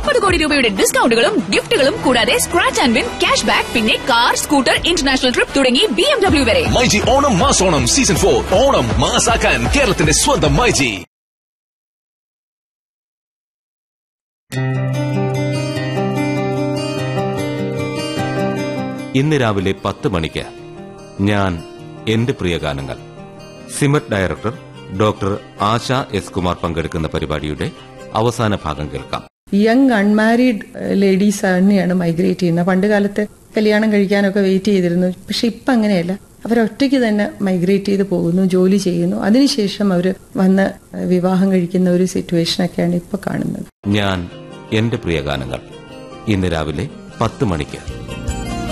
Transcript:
മുപ്പത് കോടി രൂപയുടെ ഡിസ്കൗണ്ടുകളും ഗിഫ്റ്റുകളും കൂടാതെ scratch and win cash back പിന്നെ കാർ സ്കൂട്ടർ ഇന്റർനാഷണൽ ട്രിപ്പ് തുടങ്ങി ബി എം ഡബ്ല്യു വരെ മൈജി ഓണം മാസോണം സീസൺ ഫോർ ഓണം മാസാക്കാൻ കേരളത്തിന്റെ സ്വന്തം മൈജി ഇന്ന് രാവിലെ പത്ത് മണിക്ക് ഞാൻ എന്റെ പ്രിയ ഗാനങ്ങൾ SIMET director doctor Asha S Kumar പങ്കെടുക്കുന്ന പരിപാടിയുടെ അവസാന ഭാഗം കേൾക്കാം യങ് അൺമാരീഡ് ലേഡീസ് തന്നെയാണ് മൈഗ്രേറ്റ് ചെയ്യുന്നത് പണ്ട് കാലത്ത് കല്യാണം കഴിക്കാനൊക്കെ വെയിറ്റ് ചെയ്തിരുന്നു പക്ഷെ ഇപ്പം അങ്ങനെയല്ല അവരൊറ്റയ്ക്ക് തന്നെ മൈഗ്രേറ്റ് ചെയ്ത് പോകുന്നു ജോലി ചെയ്യുന്നു അതിനുശേഷം അവർ വന്ന് വിവാഹം കഴിക്കുന്ന ഒരു സിറ്റുവേഷനൊക്കെയാണ് ഇപ്പൊ കാണുന്നത് ഞാൻ എന്റെ പ്രിയ ഗാനങ്ങൾ ഇന്ന് രാവിലെ പത്ത് മണിക്ക്